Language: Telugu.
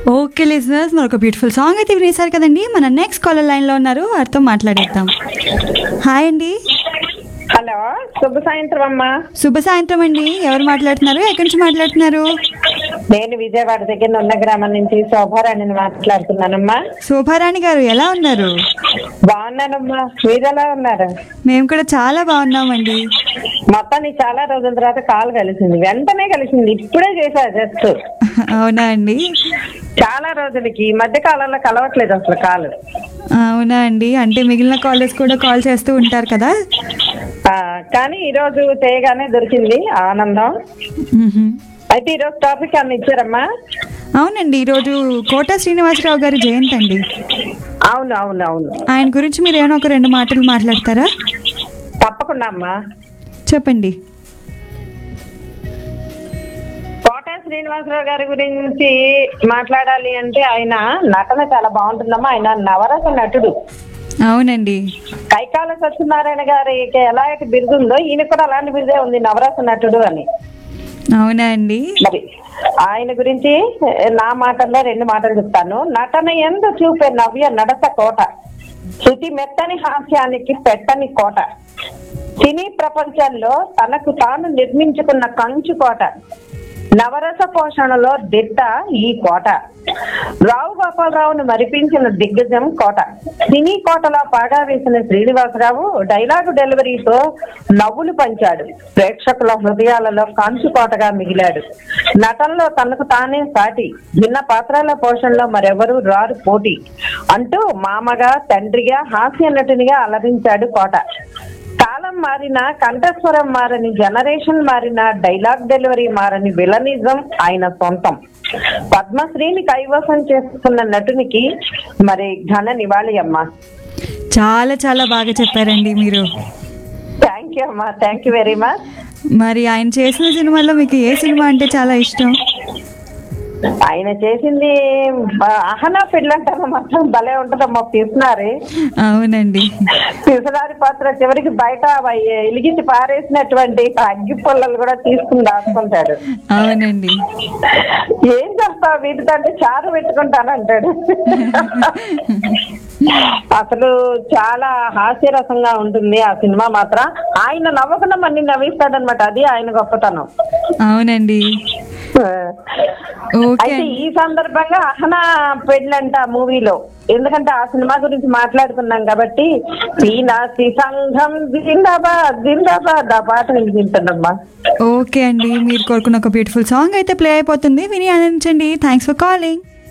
ఓకే లిజనర్స్ మరొక బ్యూటిఫుల్ సాంగ్ అయితే వినేశారు కదండి మన నెక్స్ట్ కాలర్ లైన్లో ఉన్నారు వారితో మాట్లాడేద్దాం హాయ్ అండి హలో శుభ సాయంత్రం అమ్మా శుభ సాయంత్రం అండి ఎవరు మాట్లాడుతున్నారు ఎక్కడి నుంచి మాట్లాడుతున్నారు నేను విజయవాడ దగ్గర ఉన్న గ్రామం నుంచి శోభారాణిని మాట్లాడుతున్నానమ్మా శోభారాణి గారు ఎలా ఉన్నారు బాగున్నానమ్మా మీరు ఎలా ఉన్నారు మేము కూడా చాలా బాగున్నామండి మొత్తానికి చాలా రోజుల తర్వాత కాల్ కలిసింది వెంటనే కలిసింది ఇప్పుడే చేశా జస్ట్ అవునా అండి చాలా రోజులకి ఈ మధ్య కాలంలో కలవట్లేదు అసలు కాల్ అవునా అండి అంటే మిగిలిన కాలర్స్ కూడా కాల్ చేస్తూ ఉంటారు కదా ఆ, కానీ ఈ రోజు చేయగానే దొరికింది ఆనందం మ్హూ. అయితే ఈ రోజు టాపిక్ అన్న ఇచ్చారమ్మా అవునండి ఈరోజు కోట శ్రీనివాసరావు గారి జయంతి అండి అవును అవును అవును ఆయన గురించి మీరు ఏమైనా ఒక రెండు మాటలు మాట్లాడతారా తప్పకుండా అమ్మా చెప్పండి కోట శ్రీనివాసరావు గారి గురించి మాట్లాడాలి అంటే ఆయన నటన చాలా బాగుంటుందమ్మా ఆయన నవరస నటుడు అవునండి కైకాల సత్యనారాయణ గారికి ఎలాంటి బిరుదు ఉందో ఈయన కూడా అలాంటి బిరుదే ఉంది నవరస నటుడు అని అవునా అండి మరి ఆయన గురించి నా మాటల్లో రెండు మాటలు చెప్తాను నటన ఎందు చూపే నవ్య నడత కోట శృతి మెత్తని హాస్యానికి పెట్టని కోట సినీ ప్రపంచంలో తనకు తాను నిర్మించుకున్న కంచు కోట నవరస పోషణలో దిట్ట ఈ కోట రావు గోపాలరావును మరిపించిన దిగ్గజం కోట సినీ కోటలో పాగా వేసిన శ్రీనివాసరావు డైలాగు డెలివరీతో నవ్వులు పంచాడు ప్రేక్షకుల హృదయాలలో కంచు కోటగా మిగిలాడు నటనలో తనకు తానే సాటి భిన్న పాత్రల పోషణలో మరెవరూ రారు పోటీ అంటూ మామగా తండ్రిగా హాస్య నటునిగా అలరించాడు కోట కాలం మారిన కంఠస్వరం మారని జనరేషన్ మారిన డైలాగ్ డెలివరీ మారని విలనిజం ఆయన సొంతం పద్మశ్రీని కైవసం చేసుకున్న నటునికి మరి ఘన నివాళి అమ్మా చాలా చాలా బాగా చెప్పారండి మీరు థ్యాంక్ యూ అమ్మా థ్యాంక్ యూ వెరీ మచ్ మరి ఆయన చేసిన సినిమాలో మీకు ఏ సినిమా అంటే చాలా ఇష్టం ఆయన చేసింది ఆ, అహనా పెళ్ళంటారు మాత్రం భలే ఉంటదమ్మా పిసినారి అవునండి పిసినారి పాత్ర చివరికి బయట ఎలిగించి పారేసినటువంటి అగ్గి పుల్లలు కూడా తీసుకుని దాచుకుంటాడు అవునండి ఏం చేస్తావు వీటితో అంటే చారు పెట్టుకుంటానంటాడు అసలు చాలా హాస్యరసంగా ఉంటుంది ఆ సినిమా మాత్రం ఆయన నవ్వకుండా మన్ని నవ్విస్తాడనమాట అది ఆయన గొప్పతనం అవునండి ఓకే అయితే ఈ సందర్భంగా అహనా పెళ్ళంట మూవీలో ఎందుకంటే ఆ సినిమా గురించి మాట్లాడుకున్నాం కాబట్టి ఈనాసి సంఘం జిందాబాద్ జిందాబాద్ ఆ పాట వినిపించండమ్మా ఓకే అండి మీరు కోరుకున్న ఒక బ్యూటిఫుల్ సాంగ్ అయితే ప్లే అయిపోతుంది విని ఆనందించండి థ్యాంక్స్ ఫర్ కాలింగ్